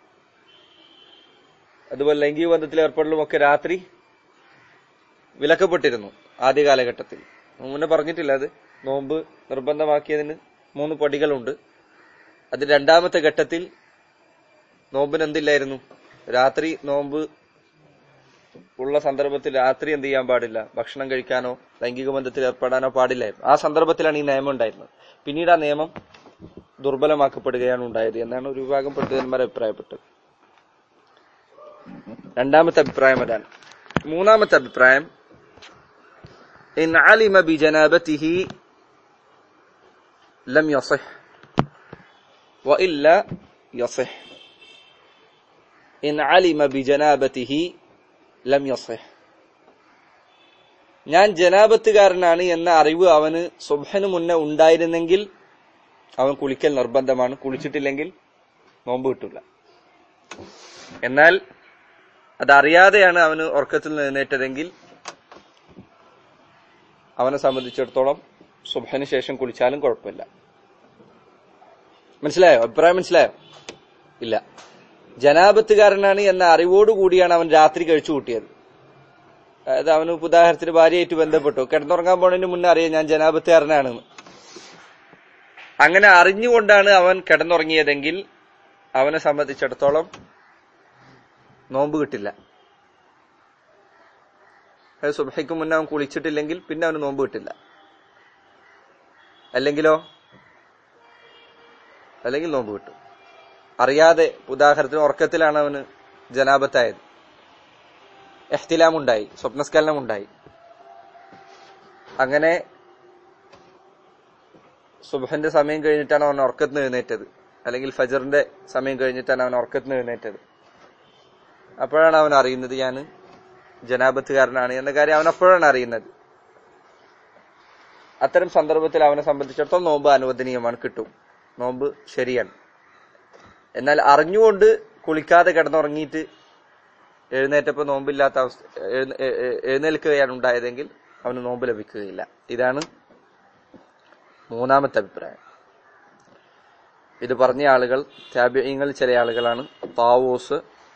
അതുപോലെ ലൈംഗിക ബന്ധത്തിൽ ഏർപ്പെടലും ഒക്കെ രാത്രി വിലക്കപ്പെട്ടിരുന്നു ആദ്യ കാലഘട്ടത്തിൽ മുന്നേ പറഞ്ഞിട്ടില്ല അത് നോമ്പ് നിർബന്ധമാക്കിയതിന് മൂന്ന് പടികളുണ്ട് അത് രണ്ടാമത്തെ ഘട്ടത്തിൽ നോമ്പിന് എന്തില്ലായിരുന്നു രാത്രി നോമ്പ് ഉള്ള സന്ദർഭത്തിൽ രാത്രി എന്ത് ചെയ്യാൻ പാടില്ല ഭക്ഷണം കഴിക്കാനോ ലൈംഗിക ബന്ധത്തിൽ ഏർപ്പെടാനോ പാടില്ലായിരുന്നു ആ സന്ദർഭത്തിലാണ് ഈ നിയമം ഉണ്ടായിരുന്നത് പിന്നീട് ആ നിയമം ദുർബലമാക്കപ്പെടുകയാണ് ഉണ്ടായത് എന്നാണ് ഒരു വിഭാഗം പണ്ഡിതന്മാർ അഭിപ്രായപ്പെട്ടത് രണ്ടാമത്തെ അഭിപ്രായം അതാണ് മൂന്നാമത്തെ അഭിപ്രായം ഇൻ അലിമ ബി ജനാബത്തിഹി ലം യസിഹ് وإلا يصح إن علم بجنابته ലം യസിഹ് ഞാൻ ജനാപത്തുകാരനാണ് എന്ന അറിവ് അവന് സുബഹന് മുന്നേ ഉണ്ടായിരുന്നെങ്കിൽ അവൻ കുളിക്കൽ നിർബന്ധമാണ് കുളിച്ചിട്ടില്ലെങ്കിൽ നോമ്പ് കിട്ടില്ല എന്നാൽ അതറിയാതെയാണ് അവന് ഉറക്കത്തിൽ എഴുന്നേറ്റതെങ്കിൽ അവനെ സംബന്ധിച്ചിടത്തോളം സുബഹന് ശേഷം കുളിച്ചാലും കുഴപ്പമില്ല മനസ്സിലായോ അഭിപ്രായം മനസ്സിലായോ ഇല്ല ജനാപത്തുകാരനാണ് എന്ന അറിവോടുകൂടിയാണ് അവൻ രാത്രി കഴിച്ചു കൂട്ടിയത് അതായത് അവന് ഉദാഹരണത്തിന് ഭാര്യയായിട്ട് ബന്ധപ്പെട്ടു കിടന്നുറങ്ങാൻ പോണതിന് മുന്നേ അറിയാം ഞാൻ ജനാപത്തുകാരനാണെന്ന് അങ്ങനെ അറിഞ്ഞുകൊണ്ടാണ് അവൻ കിടന്നുറങ്ങിയതെങ്കിൽ അവനെ സംബന്ധിച്ചിടത്തോളം നോമ്പ് കിട്ടില്ല അതായത് സുബഹയ്ക്ക് മുന്നേ അവൻ കുളിച്ചിട്ടില്ലെങ്കിൽ പിന്നെ അവന് നോമ്പ് കിട്ടില്ല അല്ലെങ്കിലോ അല്ലെങ്കിൽ നോമ്പ് കിട്ടും അറിയാതെ ഉദാഹരണത്തിന് ഉറക്കത്തിലാണ് അവന് ജനാപത്തായത് എഹ്തിലാം ഉണ്ടായി സ്വപ്നസ്ഖലനം ഉണ്ടായി അങ്ങനെ സുബഹന്റെ സമയം കഴിഞ്ഞിട്ടാണ് അവൻ ഉറക്കത്തിന് എഴുന്നേറ്റത് അല്ലെങ്കിൽ ഫജറിന്റെ സമയം കഴിഞ്ഞിട്ടാണ് അവൻ ഉറക്കത്തിന് എഴുന്നേറ്റത് അപ്പോഴാണ് അവൻ അറിയുന്നത് ഞാൻ ജനാപത്തുകാരനാണ് എന്ന കാര്യം അവൻ അപ്പോഴാണ് അറിയുന്നത് അത്തരം സന്ദർഭത്തിൽ അവനെ സംബന്ധിച്ചിടത്തോളം നോമ്പ് അനുവദനീയമാണ് കിട്ടും നോമ്പ് ശരിയാണ് എന്നാൽ അറിഞ്ഞുകൊണ്ട് കുളിക്കാതെ കിടന്നുറങ്ങിയിട്ട് എഴുന്നേറ്റപ്പോൾ നോമ്പില്ലാത്ത അവസ്ഥ എഴുന്ന- എ- എ- എഴുന്നേൽക്കുകയാണ് ഉണ്ടായതെങ്കിൽ അവന് നോമ്പ് ലഭിക്കുകയില്ല ഇതാണ് മൂന്നാമത്തെ അഭിപ്രായം ഇത് പറഞ്ഞ ആളുകൾ താബ്യങ്ങൾ ചില ആളുകളാണ് താവൂസ്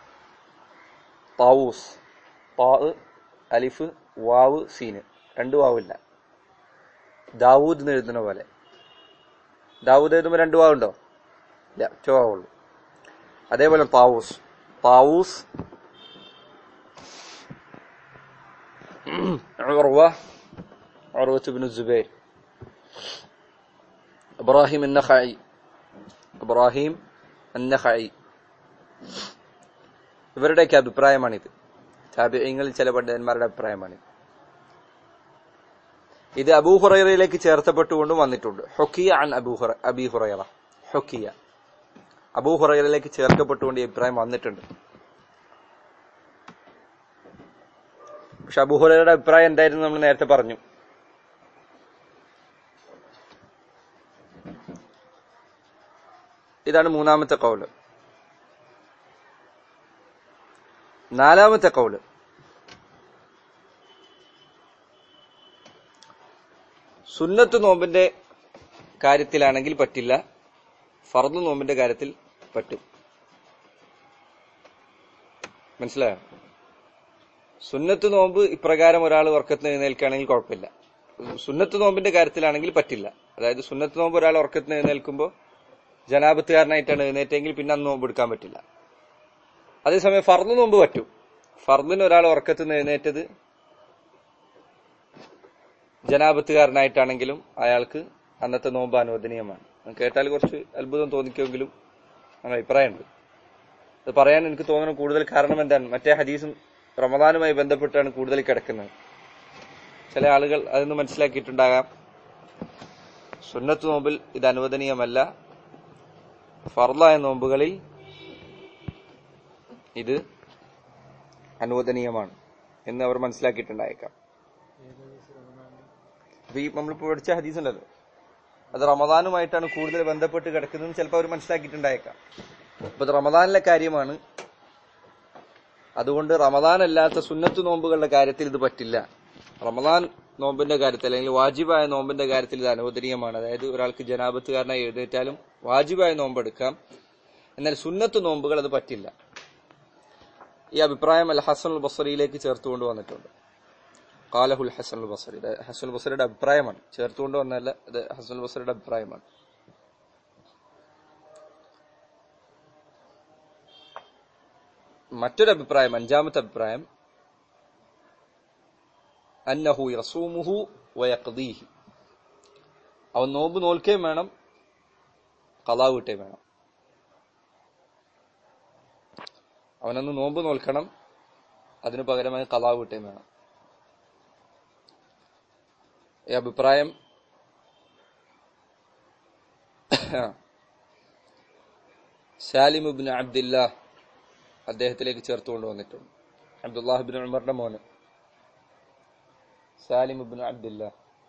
താവൂസ് താ അലിഫ് വാവ് സീന് രണ്ട് വാവില്ല ദാവൂദ് എന്ന് എഴുതുന്ന പോലെ ദാവൂദ് എഴുതുമ്പോൾ രണ്ട് വാവുണ്ടോ ഇല്ല ഒറ്റ വാവുള്ളൂ അതേപോലെ താവൂസ് താവൂസ് عروة عروة بن الزبير إبراهيم النخعي ഇബ്രാഹിം അന്നഖഈ ഇവരുടെയൊക്കെ അഭിപ്രായമാണിത് താബിഈങ്ങളിൽ ചില പണ്ഡിതന്മാരുടെ അഭിപ്രായമാണിത് ഇത് അബൂഹുറയിലേക്ക് ചേർത്തപ്പെട്ടുകൊണ്ടും വന്നിട്ടുണ്ട് ഹൊക്കിയ അൻ അബൂഹുറ അബി ഹുറൈറ ഹൊക്കിയ അബൂഹുറയിലേക്ക് ചേർക്കപ്പെട്ടുകൊണ്ട് ഈ അഭിപ്രായം വന്നിട്ടുണ്ട് പക്ഷെ അബൂഹുറയുടെ അഭിപ്രായം എന്തായിരുന്നു നമ്മൾ നേരത്തെ പറഞ്ഞു ഇതാണ് മൂന്നാമത്തെ കൗല് നാലാമത്തെ കൗല് സുന്നത്ത് നോമ്പിന്റെ കാര്യത്തിലാണെങ്കിൽ പറ്റില്ല ഫർദ് നോമ്പിന്റെ കാര്യത്തിൽ പറ്റും മനസ്സിലായോ സുന്നത്ത് നോമ്പ് ഇപ്രകാരം ഒരാൾ ഉറക്കത്തിന് എഴുന്നേൽക്കുകയാണെങ്കിൽ കുഴപ്പമില്ല സുന്നത്ത് നോമ്പിന്റെ കാര്യത്തിലാണെങ്കിൽ പറ്റില്ല അതായത് സുന്നത്ത് നോമ്പ് ഒരാൾ ഉറക്കത്തിന് എഴുന്നേൽക്കുമ്പോൾ ജനാപത്തുകാരനായിട്ടാണ് എഴുന്നേറ്റെങ്കിൽ പിന്നെ അന്ന് നോമ്പ് എടുക്കാൻ പറ്റില്ല അതേസമയം ഫർദ് നോമ്പ് പറ്റും ഫർദിന് ഒരാൾ ഉറക്കത്തിന് എഴുന്നേറ്റത് ജനാപത്തുകാരനായിട്ടാണെങ്കിലും അയാൾക്ക് അന്നത്തെ നോമ്പ് അനുവദനീയമാണ് അത് കേട്ടാൽ കുറച്ച് അത്ഭുതം തോന്നിക്കുമെങ്കിലും അങ്ങനെ അഭിപ്രായമുണ്ട് അത് പറയാൻ എനിക്ക് തോന്നുന്ന കൂടുതൽ കാരണം എന്താണ് മറ്റേ ഹദീസും റമദാനുമായി ബന്ധപ്പെട്ടാണ് കൂടുതൽ കിടക്കുന്നത് ചില ആളുകൾ അതൊന്ന് മനസ്സിലാക്കിയിട്ടുണ്ടാകാം സുന്നത്ത് നോമ്പിൽ ഇത് അനുവദനീയമല്ല ഫർലായ നോമ്പുകളിൽ ഇത് അനുവദനീയമാണ് എന്ന് അവർ മനസ്സിലാക്കിയിട്ടുണ്ടായേക്കാം അപ്പൊ ഈ നമ്മളിപ്പോ പഠിച്ച ഹദീസ് ഉണ്ടല്ലോ അത് റമദാനുമായിട്ടാണ് കൂടുതൽ ബന്ധപ്പെട്ട് കിടക്കുന്നതെന്ന് ചിലപ്പോൾ അവർ മനസ്സിലാക്കിയിട്ടുണ്ടായേക്കാം അപ്പൊ ഇത് റമദാനിലെ കാര്യമാണ് അതുകൊണ്ട് റമദാൻ അല്ലാത്ത സുന്നത്ത് നോമ്പുകളുടെ കാര്യത്തിൽ ഇത് പറ്റില്ല റമദാൻ നോമ്പിന്റെ കാര്യത്തിൽ അല്ലെങ്കിൽ വാജിബായ നോമ്പിന്റെ കാര്യത്തിൽ ഇത് അനുവദനീയമാണ് അതായത് ഒരാൾക്ക് ജനാപത്തുകാരനായി എഴുന്നേറ്റാലും വാജിബായ നോമ്പെടുക്കാം എന്നാൽ സുന്നത്ത് നോമ്പുകൾ അത് പറ്റില്ല ഈ അഭിപ്രായം അൽ ഹസൻ അൽ ബസറിയിലേക്ക് ചേർത്തുകൊണ്ട് വന്നിട്ടുണ്ട് കാലഹുൽ ഹസൻ അൽ ബസറി ഇത് ഹസൻ അൽ ബസറിയുടെ അഭിപ്രായമാണ് ചേർത്തുകൊണ്ട് വന്നല്ല ഇത് ഹസൻ അൽ ബസറിയുടെ അഭിപ്രായമാണ് മറ്റൊരു അഭിപ്രായം അഞ്ചാമത്തെ അഭിപ്രായം അന്നഹു യസൂമുഹു വയഖ്ദീഹി അവൻ നോമ്പ് നോൽക്കുകയും വേണം കലാ വീട്ടുകയും വേണം അവനൊന്ന് നോമ്പ് നോൽക്കണം അതിനു പകരമായി കലാ വീട്ടുകയും വേണം ഈ അഭിപ്രായം സാലിം ഇബ്നു അബ്ദില്ല അദ്ദേഹത്തിലേക്ക് ചേർത്തുകൊണ്ട് വന്നിട്ടുണ്ട് അബ്ദുല്ലാഹിബിൻ ഉമറിന്റെ മോന് സാലിം ഇബ്നു അബ്ദില്ല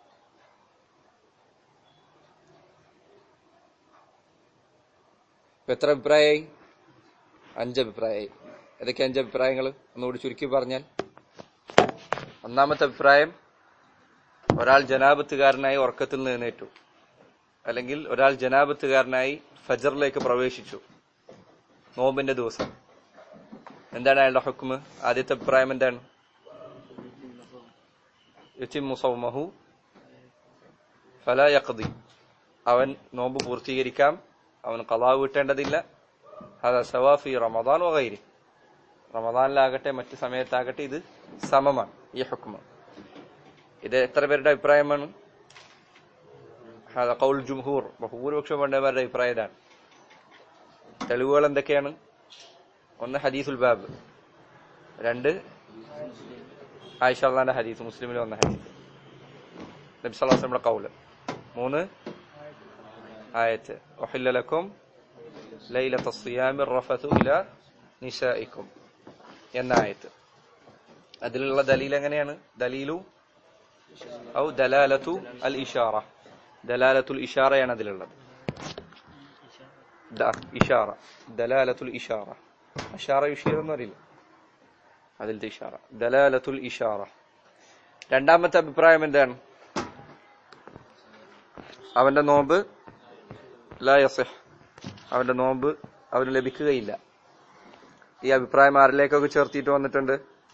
ഇപ്പൊ എത്ര അഭിപ്രായമായി അഞ്ച് അഭിപ്രായമായി ഏതൊക്കെ അഞ്ച് അഭിപ്രായങ്ങൾ ഒന്നുകൂടി ചുരുക്കി പറഞ്ഞാൽ ഒന്നാമത്തെ അഭിപ്രായം ഒരാൾ ജനാപത്തുകാരനായി ഉറക്കത്തിൽ നിന്ന് എഴുന്നേറ്റു അല്ലെങ്കിൽ ഒരാൾ ജനാപത്തുകാരനായി ഫജറിലേക്ക് പ്രവേശിച്ചു നോമ്പിന്റെ ദിവസം എന്താണ് അയാളുടെ ഹുക്കുമ് ആദ്യത്തെ അഭിപ്രായം എന്താണ് യുത്തിമു സൗമഹു ഫല യഖ്ദി അവൻ നോമ്പ് പൂർത്തീകരിക്കാം അവൻ കലാ വീട്ടേണ്ടതില്ല അത് സവാഫി റമദാൻ വകൈരി റമദാനിലാകട്ടെ മറ്റു സമയത്താകട്ടെ ഇത് സമമാണ് ഈ ഹുക്കുമ ഇത് എത്ര പേരുടെ അഭിപ്രായമാണ് ഹാദ ഖൗൽ ജുംഹൂർ ബഹുഭൂരിപക്ഷം പണ്ഡിതന്മാരുടെ അഭിപ്രായം ഇതാണ് തെളിവുകൾ എന്തൊക്കെയാണ് ഒന്ന് ഹദീസുൽ ബാബ് രണ്ട് ആയിഷ അള്ളാന്റെ ഹദീസ് മുസ്ലിമിൽ വന്ന ഹദീസ് നബി സല്ലാസ്ലമിയുടെ കൗല് മൂന്ന് ആയത്ത് ഒഹില്ലലക്കും ലൈലത്ത സിയാമി റഫത്തു ഇല നിശായിക്കും എന്ന ആയത്ത് അതിലുള്ള ദലീൽ എങ്ങനെയാണ് ദലീലു ഔ ദലാലത്തു അൽ ഇഷാറ ദലാലത്തുൽ ഇഷാറയാണ് അതിലുള്ളത് ദ- ഇഷാറ ദലാലത്തുൽ ഇഷാറ അഷാറ യുഷീർ എന്ന് അറിയില്ല അതിലത്തെ ഇഷാറ ദലാലത്തുൽ ഇഷാറ രണ്ടാമത്തെ അഭിപ്രായം എന്താണ് അവന്റെ നോമ്പ് ലാ യസിഹ് അവന്റെ നോമ്പ് അവന് ലഭിക്കുകയില്ല ഈ അഭിപ്രായം ആരിലേക്കൊക്കെ ചേർത്തിട്ട് വന്നിട്ടുണ്ട്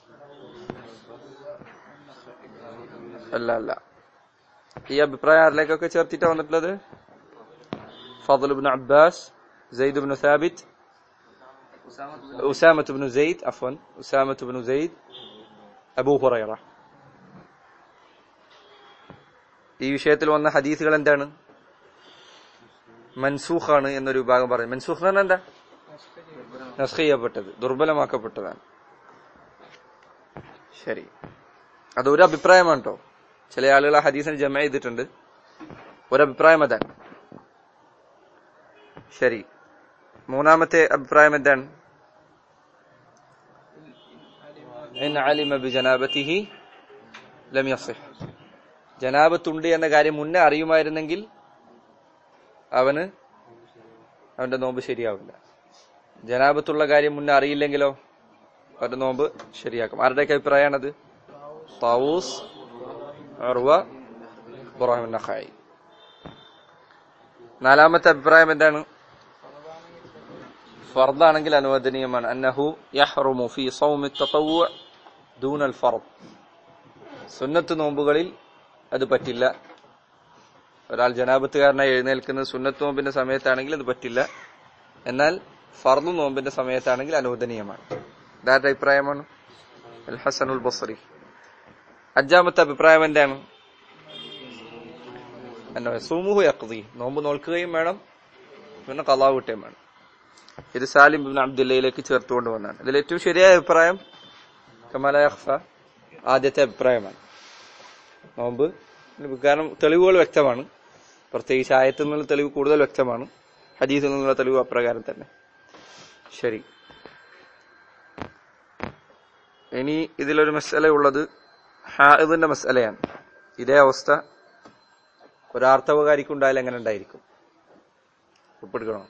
അല്ല അല്ല ഈ അഭിപ്രായം ആരിലേക്കൊക്കെ ചേർത്തിട്ട് വന്നിട്ടുള്ളത് ഫضل بن عباس زيد بن ثابت أسامة بن زيد عفوا أسامة بن زيد أبو هريرة ഈ വിഷയത്തിൽ വന്ന ഹദീസുകൾ എന്താണ് മൻസൂഖാണ് എന്നൊരു വിഭാഗം പറയും മൻസൂഖ് എന്ന് പറഞ്ഞാൽ എന്താ നസ്ഖ് ചെയ്യപ്പെട്ടത് ദുർബലമാക്കപ്പെട്ടതാണ് ശരി അതൊരു അഭിപ്രായമാണ് കേട്ടോ ചില ആളുകൾ ആ ഹദീസിന് ജമ ചെയ്തിട്ടുണ്ട് ഒരഭിപ്രായം അതാണ് ശരി മൂന്നാമത്തെ അഭിപ്രായം എന്താണ് ഇൻ അലിമ ബിജനാബത്തിഹി ലം യസിഹ് ജനാബത്തുണ്ട് എന്ന കാര്യം മുന്നേ അറിയുമായിരുന്നെങ്കിൽ അവന് അവന്റെ നോമ്പ് ശരിയാവില്ല ജനാബത്തുള്ള കാര്യം മുന്നേ അറിയില്ലെങ്കിലോ അവന്റെ നോമ്പ് ശരിയാക്കും ആരുടെയൊക്കെ അഭിപ്രായമാണത് താവൂസ് അറുവ ഇബ്രാഹിം നഖായി നാലാമത്തെ അഭിപ്രായം എന്താണ് ഫർദാണെങ്കിൽ അനുവദനീയമാണ് അന്നഹു യഹ്റുമു ഫി സൗമി തതവ്വു ദൂനൽ ഫർദ് സുന്നത്ത് നോമ്പുകളിൽ അത് പറ്റില്ല ഒരാൾ ജനാപത്തുകാരനായി എഴുന്നേൽക്കുന്നത് സുന്നത്ത് നോമ്പിന്റെ സമയത്താണെങ്കിൽ അത് പറ്റില്ല എന്നാൽ ഫർദു നോമ്പിന്റെ സമയത്താണെങ്കിൽ അനുവദനീയമാണ് ഇതാരുടെ അഭിപ്രായമാണ് അൽ ഹസനുൽ ബസറി അഞ്ചാമത്തെ അഭിപ്രായം എന്താണ് എന്നോ സുമുഹു യഖ്ദി നോമ്പ് നോൽക്കുകയും വേണം പിന്നെ കലാവ് കിട്ടുകയും വേണം ഇത് സാലിം ബിൻ അബ്ദുല്ലയിലേക്ക് ചേർത്തുകൊണ്ട് വന്നാണ് ഇതിൽ ഏറ്റവും ശരിയായ അഭിപ്രായം കമാല യഖ്ഫ ആദ്യത്തെ അഭിപ്രായമാണ് നോമ്പ് കാരണം തെളിവുകൾ വ്യക്തമാണ് പ്രത്യേകിച്ച് ആയത്തിൽ നിന്നുള്ള തെളിവ് കൂടുതൽ വ്യക്തമാണ് ഹദീസിൽ നിന്നുള്ള തെളിവ് അപ്രകാരം തന്നെ ശരി ഇനി ഇതിലൊരു മസല ഉള്ളത് ഹാഇദിന്റെ മസലയാണ് ഇതേ അവസ്ഥ ഒരാർത്തവകാരിക്കുണ്ടായാൽ എങ്ങനെ ഉണ്ടായിരിക്കും ഉപ്പെടുക്കണോ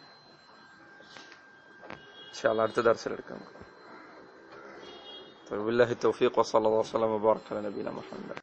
ഇൻഷാ അല്ലാഹ് അടുത്ത ദർശനം وبالله التوفيق وصلى الله وسلم وبارك على نبينا محمد